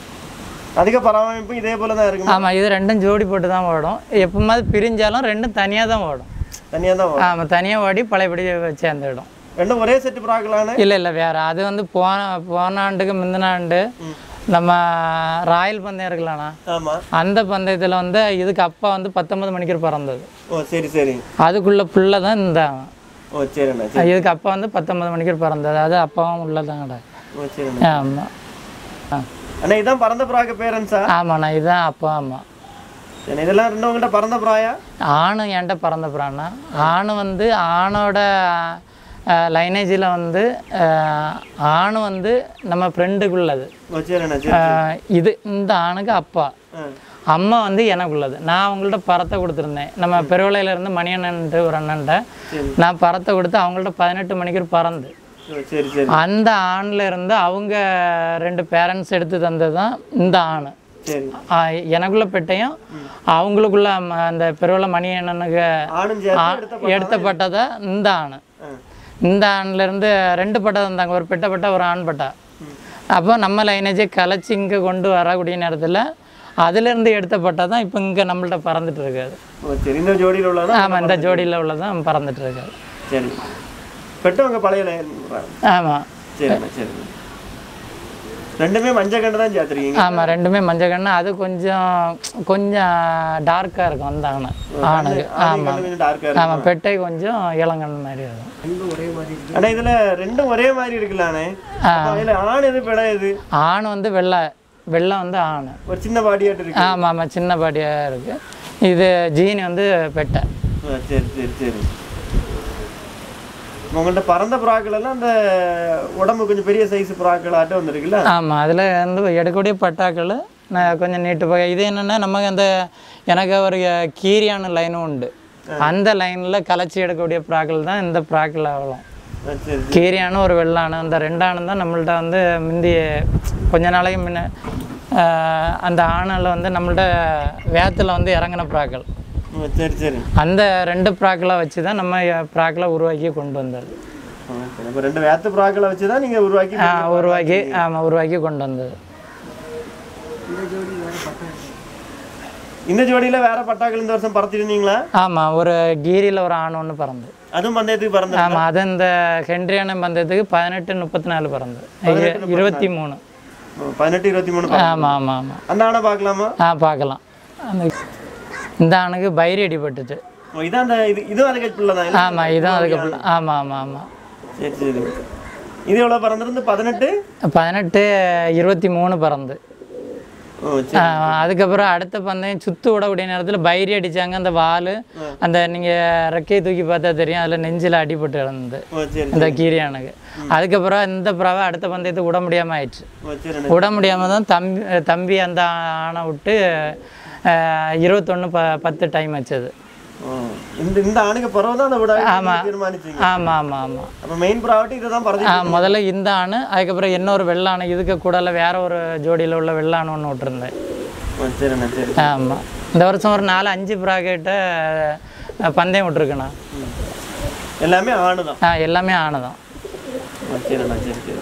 அதிக பராமரிப்பு இதே போல தான் இருக்கும் ஆமாம் இது ரெண்டும் ஜோடி போட்டு தான் ஓடும் எப்போமாவது பிரிஞ்சாலும் ரெண்டும் தனியாக தான் ஓடும் தனியாக தான் வரும் ஆமாம் தனியாக ஓடி பழையபடி சேர்ந்துடும் ரெண்டும் ஒரே செட்டு புறாக்களான இல்லை இல்லை வேறு அது வந்து போன போன ஆண்டுக்கு முந்தின ஆண்டு நம்ம ராயல் பந்தயம் இருக்கலாம்ண்ணா ஆமாம் அந்த பந்தயத்தில் வந்து இதுக்கு அப்பா வந்து பத்தொன்பது மணிக்கு பிறந்தது ஓ சரி சரி அதுக்குள்ள புள்ள தான் இந்த ஓ சரிண்ணா சரி இதுக்கு அப்பா வந்து பத்தொன்பது மணிக்கு பிறந்தது அது அப்பாவும் உள்ளதாங்கடா ஓ சரிண்ணா ஆமாம் ஆ அண்ணா இதான் பறந்த புறாக்கு பேரன்ஸா ஆமாண்ணா இதுதான் அப்பா ஆமாம் சரி இதெல்லாம் ரெண்டும் உங்கள்கிட்ட பறந்த புறாயா ஆணு என்கிட்ட பிறந்த பிறான்னா ஆணு வந்து ஆணோட லைனேஜில் வந்து அஹ், ஆணு வந்து நம்ம ஃப்ரெண்டுக்குள்ளது ஓ சரிண்ணா சரி அஹ், இது இந்த ஆணுக்கு அப்பா ஆ அம்மா வந்து எனக்குள்ளது நான் அவங்கள்ட்ட பறத்தை கொடுத்துருந்தேன் நம்ம பெருவளையில இருந்து மணியண்ணன்ட்டு ஒரு அண்ணன்ட்ட சரி. நான் பறத்தை கொடுத்து அவங்கள்ட்ட பதினெட்டு மணிக்கு பறந்து ஓ சரி சரி அந்த ஆணில் இருந்து அவங்க ரெண்டு பேரண்ட்ஸ் எடுத்து தந்தது தான் இந்த ஆண் சரி ஆஹ் எனக்குள்ள பெட்டையும் அவங்களுக்குள்ள ம- அந்த பெருவள மணியண்ணனுக்கு ஆணும் சேர்த்து எடுத்த எடுத்த பட்டதை இந்த ஆண் ஆ. இந்த ஆண்ல இருந்து ரெண்டு பட்டை தந்தாங்க ஒரு பெட்டை பட்டா ஒரு ஆண் பட்டா அப்போ நம்ம லைனேஜை கலைச்சி இங்கே கொண்டு வரக்கூடிய நேரத்தில் அதுலேருந்து எடுத்த பட்டா தான் இப்போ இங்கே நம்மள்ட்ட பறந்துட்டு இருக்காது ஓ சரி இந்த ஜோடியில் உள்ளதா ஆமாம் இந்த ஜோடியில் உள்ளதான் பறந்துட்டு இருக்காது சரி பெட்டவங்க பழைய லைன் ஆமாம் சரிண்ணா சரிண்ணா ரெண்டுமே மஞ்சள் கண்டு தான் சேர்த்துருக்கீங்க ஆமாம் ரெண்டுமே மஞ்சள் கண்ணு அது கொஞ்சம் கொஞ்சம் டார்க்காக இருக்கும் அந்த ஆணை ஆணுக்கு ஆமாம் கண்ணு கொஞ்சம் டார்க்காக இருக்கு ஆமாம் பெட்டை கொஞ்சம் இளங்கண்ணு மாதிரி இருக்கும் அண்ணா இதுல ரெண்டும் ஒரே மாதிரி இருக்குல்லாண்ணே இதுல ஆண் எது பெடை எது ஆண் வந்து வெள்ளை வெள்ளை வந்து ஆண் ஒரு சின்ன பாடியாட்டு இருக்கு ஆமாம் ஆமாம் சின்ன பாடியாக இருக்குது இது ஜீனி வந்து பெட்டை ஆ, சரி சரி சரி உங்கள்கிட்ட பறந்த புறாக்கள் எல்லாம் அந்த உடம்பு கொஞ்சம் பெரிய சைஸ் புறாக்கள் ஆட்டம் வந்துருக்குல்ல ஆமாம் அதில் வந்து எடுக்கக்கூடிய பட்டாக்கள் நான் கொஞ்சம் நீட்டு போக இது என்னென்னா நமக்கு அந்த எனக்கு ஒரு கீரியான லைனும் உண்டு அந்த லைனில் கலைச்சி எடுக்கக்கூடிய ப்ராக்கள் தான் இந்த ப்ராக்கள் ஆகலாம் ஆ, சரி கீரியான ஒரு வெள்ளானு அந்த ரெண்டானு தான் நம்மள்ட்ட வந்து முந்தி கொஞ்ச நாளைக்கு முன்ன ஆஹ், அந்த ஆணில் வந்து நம்மள்ட்ட வேத்தில் வந்து இறங்கின ப்ராக்கள் ஆ, சரி சரி அந்த ரெண்டு ப்ராக்களை வச்சு தான் நம்ம ப்ராக்களை உருவாக்கி கொண்டு வந்தது ஆ, சரி. அப்ப ரெண்டு வேத்து புறாக்களை வச்சு தான் நீங்க உருவாக்கி ஆஹ், உருவாக்கி ஆமாம் உருவாக்கி கொண்டு வந்தது இந்த ஜோடியில் வேற பட்டாக்கள் இந்த வருஷம் பறத்திருந்தீங்களா ஆமாம் ஒரு கீரியில் ஒரு ஆண் ஒன்று பறந்து அதுவும் பந்தயத்துக்கு பறந்து ஆமாம் அது இந்த ஹென்ரியான பந்தயத்துக்கு பதினெட்டு முப்பத்தி நாலு பறந்து இரு- இருபத்தி மூணு பதினெட்டு இருபத்தி மூணு பறந்து. ஆமாம் ஆமாம் ஆமாம் அந்த ஆணை பார்க்கலாமா ஆ பார்க்கலாம் அந்த இந்த ஆணுக்கு பயிர் அடிபட்டுட்டு ஓ, இதான் அந்த இது இதுவும் அதுக்கு பிள்ளை தான் இல்ல? ஆமாம் இதுதான் அதுக்கு ஆமாம் ஆமாம் ஆமாம் சரி சரி இது எவ்வளோ பறந்துருந்து பதினெட்டு பதினெட்டு இருபத்தி மூணு பறந்து ஓ சரி ஆ, அதுக்கப்புறம் அடுத்த பந்தயம் சுத்து விடக்கூடிய நேரத்தில் பயிரி அடிச்சாங்க அந்த வால் அந்த நீங்கள் ரெக்கையை தூக்கி பார்த்தா தெரியும் அதில் நெஞ்சில் அடிபட்டு கிடந்தது ஓ சரி இந்த கீரியானுக்கு அதுக்கப்புறம் இந்த புறாவை அடுத்த பந்தயத்தை விட முடியாமல் ஆயிடுச்சு ஓ சரி விட முடியாமல் தான் தம்பி தம்பி அந்த ஆணை விட்டு இருபத்தொன்று ப பத்து டைம் வச்சது ஓ இந்த இந்த ஆணுக்கு பிறகு தான் அந்த விட தீர்மானிச்சீங்க ஆமாம் ஆமாம் ஆமாம் அப்போ மெயின் ப்ராவர்ட்டி இதை தான் பறந்து ஆ முதல்ல இந்த ஆணு அதுக்கப்புறம் இன்னொரு வெள்ளாணு இதுக்கு கூடல வேற ஒரு ஜோடியில் உள்ள வெள்ளாணு ஒன்று விட்டுருந்தேன் ஓ சரிண்ணா சரி ஆமாம் இந்த வருஷம் ஒரு நாலு அஞ்சு ப்ராக்கெட்டை பந்தயம் விட்டுருக்குண்ணா ம். எல்லாமே ஆணு தான் ஆ எல்லாமே ஆணு தான் ஓ சரிண்ணா சரி சரி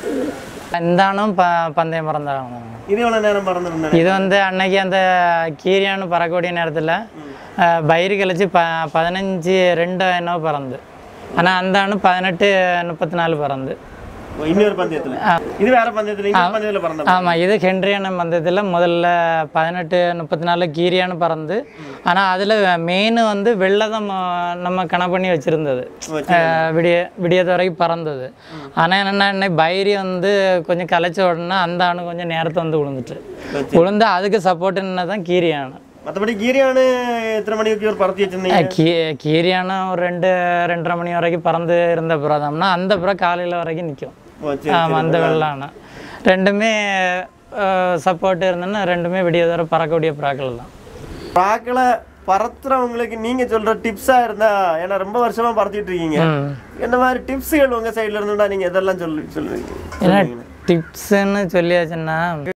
இந்த ஆணும் ப பந்தயம் பிறந்தாங்க இது எவ்வளோ நேரம் பறந்துருந்தேன் இது வந்து அன்னைக்கு அந்த கீரியானு பறக்கக்கூடிய நேரத்தில் பயிர் கழிச்சு ப பதினஞ்சு ரெண்டு என்னவோ பறந்து ஆனால் அந்த அணு பதினெட்டு முப்பத்தி நாலு பறந்து இன்னொரு பந்தயத்தில் இது வேற பந்தயத்தில் இன்னொரு பந்தயத்தில் பறந்த ஆமாம் இது ஹென்ரியான பந்தயத்தில் முதல்ல பதினெட்டு முப்பத்தி நாலு கீரியானு பறந்து ஆனால் அதில் மெயின் வந்து வெள்ளை தான் ம- நம்ம கணக்கு பண்ணி வச்சுருந்தது ஓ, விடிய விடியது வரைக்கும் பறந்தது ஆனால் என்னென்னா இன்னைக்கு பைரி வந்து கொஞ்சம் கலைச்ச உடனே அந்த அணு கொஞ்சம் நேரத்தை வந்து விழுந்துட்டு விழுந்து அதுக்கு சப்போர்ட் என்ன தான் கீரியானு மற்றபடி கீரியானு எத்தனை மணிக்கு ஒரு பறத்தி வச்சிருந்தீங்க கீ கீரியானா ஒரு ரெண்டு ரெண்டரை மணி வரைக்கும் பறந்து இருந்த புறாதம்னா அந்த புறா காலையில் வரைக்கும் நிற்கும் ஓ சரி ஆமாம் அந்த வெள்ளானா ரெண்டுமே சப்போர்ட் இருந்ததுன்னா ரெண்டுமே விடிய தூரம் பறக்கக்கூடிய புறாக்கள் தான் ப்ராக்களை பறத்துறவங்களுக்கு நீங்க சொல்ற டிப்ஸா இருந்தா ஏன்னா ரொம்ப வருஷமா பறத்திட்டு இருக்கீங்க ம். என்ன மாதிரி டிப்ஸுகள் உங்க சைடுல இருந்துடா நீங்க எதெல்லாம் சொல்லி சொல்லுவீங்க ஏன்னா டிப்ஸ்ன்னு சொல்லியாச்சுன்னா